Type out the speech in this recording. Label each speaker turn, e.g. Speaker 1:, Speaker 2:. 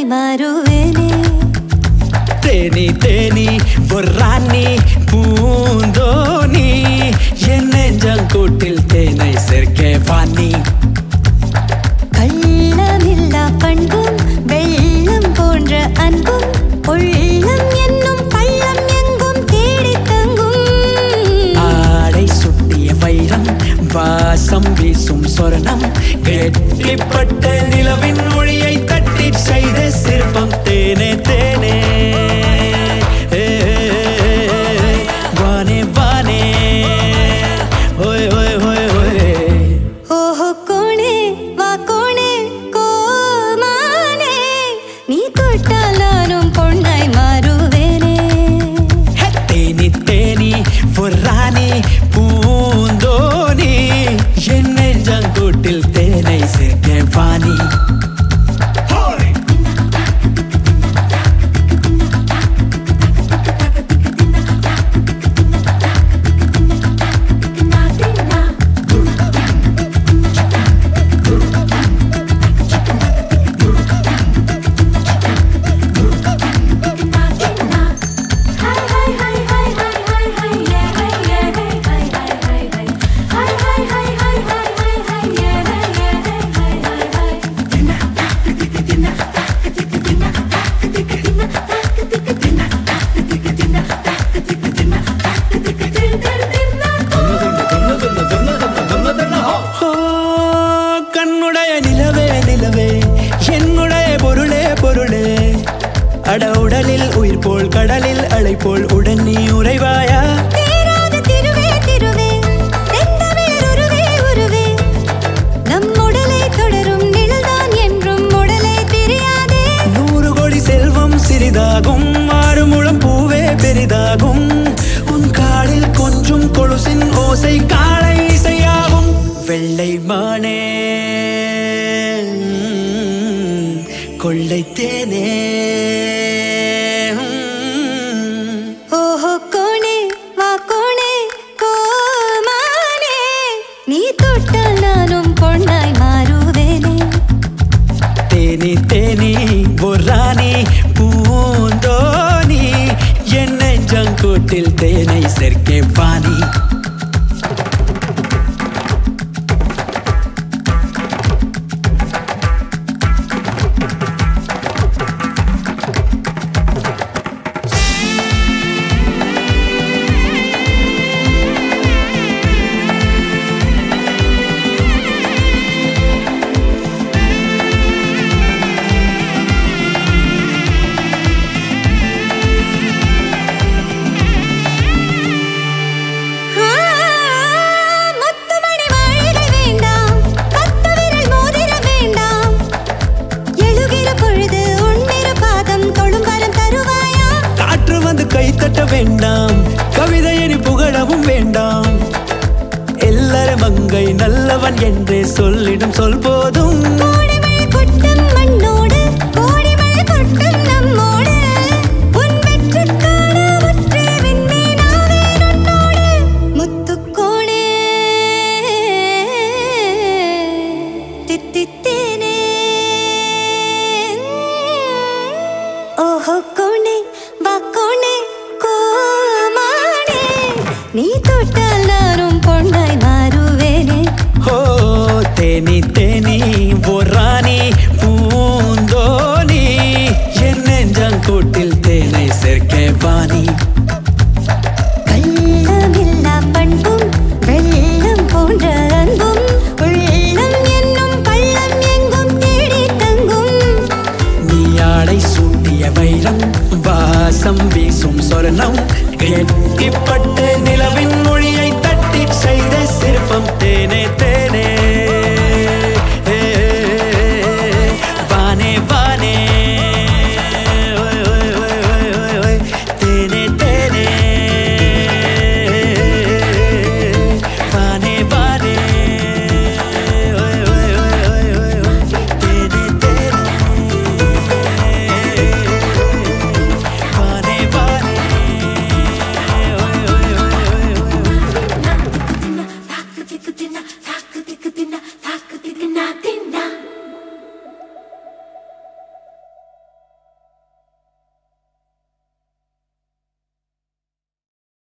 Speaker 1: பொன்னாய் மாறுவேனே
Speaker 2: தேனி தேனி பொறானி பூந்தோனி என் நெஞ்சங்கூட்டில் தேனை சேர்க்க வாணி
Speaker 1: கள்ளமில்லா பண்பும் வெள்ளம் போன்ற அன்பும் உள்ளம் என்னும் பள்ளம் எங்கும் தேடி தங்கும்
Speaker 2: ஆடை சுட்டிய வைரம் வாசம் வீசும் சொரணம் கெட்டிப்பட்ட நிலவின் மொழியை தட்டி செய்த சிற்பம் தேனே தேனே ஏ, வானே வானே ஓய் ஓய் ஓய் ஓய்
Speaker 1: ஓஹோ கோணே வா கோணே கோமானே நீ தொட்டால் நானும் பொன்னாய் மாறுவேனே
Speaker 2: தேனி தேனி பொறானி பூந்தோனி என் நெஞ்சங்கூட்டில் தேனை சேர்க்க வாணி ஓ, கண்ணுடைய நிலவே நிலவே என்னுடைய பொருளே பொருளே அட உடலில் உயிர் போல் கடலில் அலை போல் உடன் நீ உறைவாயா
Speaker 1: தேராத திருவே திருவே செந்தமிழ் உருவே உருவே நம் உடலை தொடரும் நிழல்தான் என்றும் உடலை பிரியாதே
Speaker 2: நூறு கோடி செல்வம் சிறிதாகும் ஆறு முழம் பூவே பெரிதாகும் உன் காலில் கொஞ்சம் கொலுசின் ஓசை காலை இசையாகும் வெள்ளை மானே ம், கொள்ளை தேனே ம்.
Speaker 1: ஓஹோ கோணே வா கோணே கோமானே நீ தொட்டால் நானும் பொன்னாய் மாறுவேனே
Speaker 2: தேனி தேனி பொறானி பூந்தோனி என் நெஞ்சங்கூட்டில் தேனை சேர்க்கே வாணி
Speaker 1: ஆ, முத்துமணி மாளிகை வேண்டாம் பத்து விரல் மோதிரம் வேண்டாம் எழுகிற பொழுது உன்னிரு பாதம் தொழும் வரம் தருவாயா
Speaker 2: காற்று வந்து கைத்தட்ட வேண்டாம் கவிதை இனி புகழவும் வேண்டாம் எல்லாரும் மங்கை நல்லவன் என்றே சொல்லிடும் சொல் போதும்
Speaker 1: கோடிமழை கொட்டும் மண்ணோடு கோடிமழை கொட்டும் நம்மோடு உன் வெற்றிக்கான ஒற்றே விண்மீனாவே நன்னோடு முத்துக்கோணே தித்தித்தேனே ஓஹோ கோணே வா கோணே கோமானே நீ தொட்டால் நானும் பொன்னாய் மாறுவேனே
Speaker 2: ஓ தேனி தேனி பொறானி பூந்தோனி என் நெஞ்சங்கூட்டில் தேனை சேர்க்க வாணி
Speaker 1: கள்ளமில்லா பண்பும் வெள்ளம் போன்ற அன்பும் உள்ளம் என்னும் பள்ளம் எங்கும் தேடி தங்கும்
Speaker 2: நீ ஆடை சூட்டிய வைரம் வாசம் வீசும் சொர்ணம் கெட்டிப்பட்ட நிலவின்